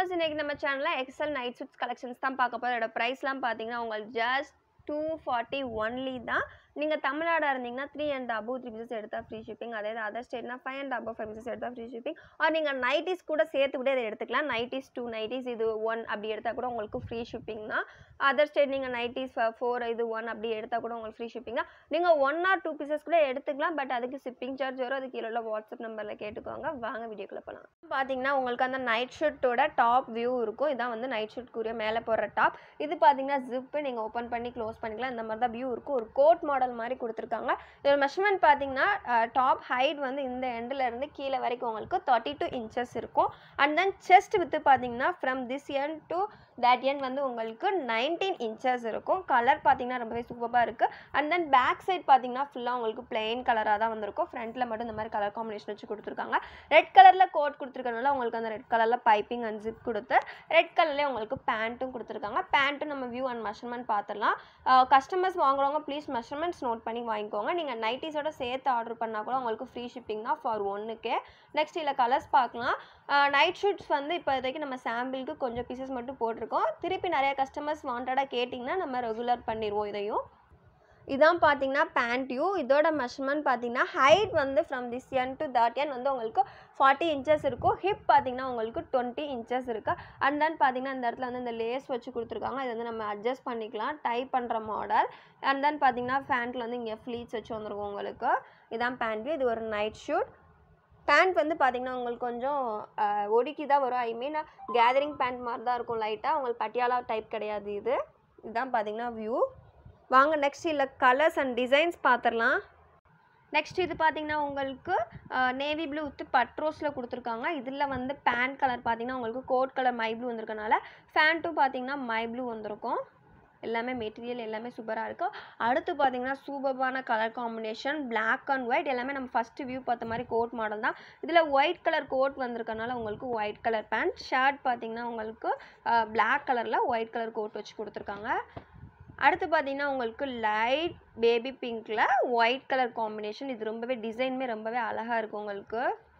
viewers இன்னைக்கு நம்ம சேனலில் எக்ஸல் நைட் சூட்ஸ் கலெக்ஷன்ஸ் தான் பார்க்க போகிறோம் இதோட ப்ரைஸ்லாம் பார்த்தீங்கன்னா உங்களுக்கு ஜஸ்ட் டூ ஃபார்ட்டி ஒன்லி தான் நீங்கள் தமிழ்நாடு இருந்தீங்கன்னா three and above three pieces எடுத்தால் ஃப்ரீ ஷிப்பிங் அதே அதர் ஸ்டேட்னா five and above five pieces எடுத்தால் ஃப்ரீ ஷிப்பிங் ஆர் நீங்கள் நைட்டிஸ் கூட சேர்த்து கூட இதை எடுத்துக்கலாம் நைட்டிஸ் டூ நைட்டிஸ் இது ஒன் அப்படி எடுத்தால் கூட உங்களுக்கு ஃப்ரீ ஷிப்பிங் தான் அதர் ஸ்டேட் நீங்கள் நைட்டிஸ் ஃபோர் இது ஒன் அப்படி எடுத்தால் கூட உங்களுக்கு ஃப்ரீ ஷிப்பிங் தான் நீங்கள் ஒன் ஆர் டூ பீசஸ் கூட எடுத்துக்கலாம் பட் அதுக்கு ஷிப்பிங் சார்ஜ் வரும் அதுக்கு கீழே உள்ள வாட்ஸ்அப் நம்பரில் கேட்டுக்கோங்க வாங்க வீடியோக்குள்ளே போகலாம் பார்த்தீங்கன்னா உங்களுக்கு அந்த நைட் ஷர்ட்டோட டாப் வியூ இருக்கும் இதான் வந்து நைட் ஷர்ட்க்குரிய மேலே போடுற டாப் இது பார்த்தீங்கன்னா ஜிப்பு நீங்கள் ஓப்பன் பண்ணி க்ளோஸ் பண்ணிக்கலாம் இந்த மாதிரி தான் வியூ இருக்கும் ஒரு கோட் மாடல் மாதிரி கொடுத்துருக்காங்க இதோட மெஷர்மெண்ட் பார்த்தீங்கன்னா டாப் ஹைட் வந்து இந்த எண்டில் இருந்து கீழே வரைக்கும் உங்களுக்கு தேர்ட்டி டூ இன்ச்சஸ் இருக்கும் அண்ட் தென் செஸ்ட் வித்து பார்த்தீங்கன்னா from this end to that end வந்து உங்களுக்கு நைன்டீன் இன்ச்சஸ் இருக்கும் கலர் பார்த்தீங்கன்னா ரொம்பவே சூப்பராக இருக்குது அண்ட் தென் பேக் சைட் பார்த்தீங்கன்னா ஃபுல்லாக உங்களுக்கு பிளெயின் கலராக தான் வந்திருக்கும் ஃப்ரண்ட்டில் மட்டும் இந்த மாதிரி கலர் காம்பினேஷன் வச்சு கொடுத்துருக்காங்க ரெட் கலரில் கோட் கொடுத்துருக்கனால உங்களுக்கு அந்த ரெட் கலரில் பைப்பிங் அண்ட் ஜிப் கொடுத்து ரெட் கலர்லேயே உங்களுக்கு பேண்ட்டும் கொடுத்துருக்காங்க பேண்ட்டும் நம்ம வியூ அண்ட் மெஷர்மெண்ட் பார்த்துடலாம் கஸ்டமர்ஸ் வாங்குறவங்க ப்ளீஸ் மெஷர்மெண்ட்ஸ் நோட் பண்ணி வாங்கிக்கோங்க நீங்கள் நைட்டிஸோட சேர்த்து ஆர்டர் பண்ணால் கூட உங்களுக்கு ஃப்ரீ ஷிப்பிங் தான் ஃபார் ஒன்றுக்கே நெக்ஸ்ட் இதில் கலர்ஸ் பார்க்கலாம் நைட் ஷூட்ஸ் வந்து இப்போதைக்கு நம்ம சாம்பிளுக்கு கொஞ்சம் பீசஸ் மட்டும் போட்டிருக்கோம் திருப்பி நிறைய கஸ்டமர்ஸ் வாண்டடாக கேட்டிங்கன்னா நம்ம ரெகுலர் பண்ணிடுவோம் இதையும் இதான் பார்த்தீங்கன்னா பேண்ட்யூ இதோட மெஷர்மெண்ட் பார்த்தீங்கன்னா ஹைட் வந்து from this end to that end வந்து உங்களுக்கு ஃபார்ட்டி இன்ச்சஸ் இருக்கும் ஹிப் பார்த்தீங்கன்னா உங்களுக்கு டுவெண்ட்டி இன்ச்சஸ் இருக்குது அண்ட் தென் பார்த்தீங்கன்னா இந்த இடத்துல வந்து இந்த லேஸ் வச்சு கொடுத்துருக்காங்க இது வந்து நம்ம அட்ஜஸ்ட் பண்ணிக்கலாம் டைப் பண்ணுற மாடல் அண்ட் தென் பார்த்தீங்கன்னா பேண்ட்டில் வந்து இங்கே ஃப்ளீட்ஸ் வச்சு வந்துருக்கும் உங்களுக்கு இதான் பேண்ட்யூ இது ஒரு நைட் ஷூட் பேண்ட் வந்து பார்த்தீங்கன்னா உங்களுக்கு கொஞ்சம் ஒடுக்கி தான் வரும் ஐ மீன் கேதரிங் பேண்ட் மாதிரி தான் இருக்கும் லைட்டாக உங்களுக்கு பட்டியாலா டைப் கிடையாது இது இதுதான் பார்த்தீங்கன்னா வியூ வாங்க நெக்ஸ்ட் இல்லை கலர்ஸ் அண்ட் டிசைன்ஸ் பார்த்துடலாம் நெக்ஸ்ட் இது பார்த்தீங்கன்னா உங்களுக்கு நேவி ப்ளூ வித்து பட்ரோஸில் கொடுத்துருக்காங்க இதில் வந்து பேண்ட் கலர் பார்த்தீங்கன்னா உங்களுக்கு கோட் கலர் மை ப்ளூ வந்திருக்கனால ஃபேண்ட்டும் பார்த்தீங்கன்னா மை ப்ளூ வந்திருக்கும் எல்லாமே மெட்டீரியல் எல்லாமே சூப்பராக இருக்கும் அடுத்து பார்த்தீங்கன்னா சூப்பரான colour combination black and white எல்லாமே நம்ம ஃபஸ்ட்டு வியூ பார்த்த மாதிரி கோட் மாடல் தான் இதில் ஒயிட் கலர் கோட் வந்திருக்கனால உங்களுக்கு ஒயிட் கலர் பேண்ட் ஷர்ட் பார்த்தீங்கன்னா உங்களுக்கு பிளாக் கலரில் ஒயிட் கலர் கோட் வச்சு கொடுத்துருக்காங்க அடுத்து பார்த்தீங்கன்னா உங்களுக்கு லைட் பேபி பிங்க்கில் ஒயிட் கலர் காம்பினேஷன் இது ரொம்பவே டிசைனுமே ரொம்பவே அழகாக இருக்குது உங்களுக்கு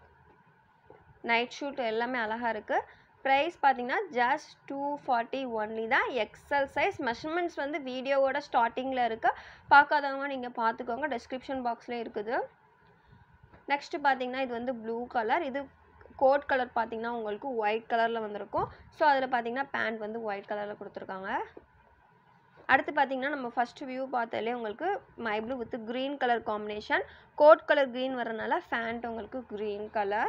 நைட் ஷூட் எல்லாமே அழகாக இருக்குது ப்ரைஸ் பார்த்தீங்கன்னா ஜஸ்ட் டூ ஃபார்ட்டி ஒன்லி தான் எக்ஸல் சைஸ் மெஷர்மெண்ட்ஸ் வந்து வீடியோவோட ஸ்டார்டிங்கில் இருக்குது பார்க்காதவங்க நீங்கள் பார்த்துக்கோங்க டிஸ்கிரிப்ஷன் பாக்ஸ்லேயும் இருக்குது நெக்ஸ்ட்டு பார்த்தீங்கன்னா இது வந்து ப்ளூ கலர் இது கோட் கலர் பார்த்தீங்கன்னா உங்களுக்கு ஒயிட் கலரில் வந்திருக்கும் ஸோ அதில் பார்த்தீங்கன்னா பேண்ட் வந்து ஒயிட் கலரில் கொடுத்துருக்காங்க அடுத்து பார்த்தீங்கன்னா நம்ம ஃபஸ்ட்டு வியூ பார்த்தாலே உங்களுக்கு மை blue with green colour combination coat colour green வரனால ஃபேண்ட் உங்களுக்கு க்ரீன் கலர்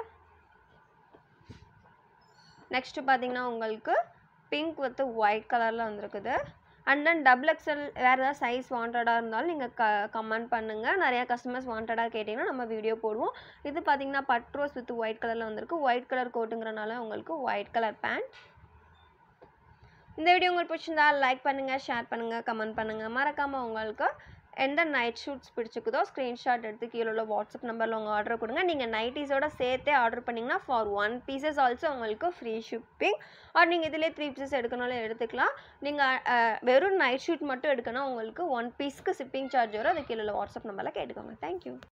நெக்ஸ்ட்டு பார்த்தீங்கன்னா உங்களுக்கு பிங்க் வித் ஒயிட் கலரில் வந்திருக்குது அண்ட் தென் டபுள் எக்ஸல் வேறு ஏதாவது சைஸ் வாண்டடாக இருந்தாலும் நீங்கள் க கமெண்ட் பண்ணுங்கள் நிறையா கஸ்டமர்ஸ் வாண்டடாக கேட்டிங்கன்னா நம்ம வீடியோ போடுவோம் இது பார்த்தீங்கன்னா பட்ரோஸ் வித் ஒயிட் கலரில் வந்திருக்கு ஒயிட் கலர் கோட்டுங்கிறனால உங்களுக்கு ஒயிட் கலர் பேண்ட் இந்த வீடியோ உங்களுக்கு பிடிச்சிருந்தா லைக் பண்ணுங்கள் ஷேர் பண்ணுங்கள் கமெண்ட் பண்ணுங்கள் மறக்காமல் உங்களுக்கு எந்த நைட் ஷூட்ஸ் பிடிச்சிக்குதோ ஸ்க்ரீன்ஷாட் எடுத்து கீழே உள்ள வாட்ஸ்அப் நம்பரில் உங்கள் ஆர்டர் கொடுங்க நீங்கள் நைட்டிஸோட சேர்த்தே ஆர்டர் பண்ணிங்கன்னா ஃபார் ஒன் பீசஸ் ஆல்சோ உங்களுக்கு ஃப்ரீ ஷிப்பிங் ஆர் நீங்கள் இதிலே த்ரீ பீசஸ் எடுக்கனாலும் எடுத்துக்கலாம் நீங்கள் வெறும் நைட் ஷூட் மட்டும் எடுக்கணும் உங்களுக்கு ஒன் பீஸ்க்கு ஷிப்பிங் சார்ஜ் வரும் அது கீழே உள்ள வாட்ஸ்அப் நம்பரில் கேட்டுக்கோங்க தேங்க்யூ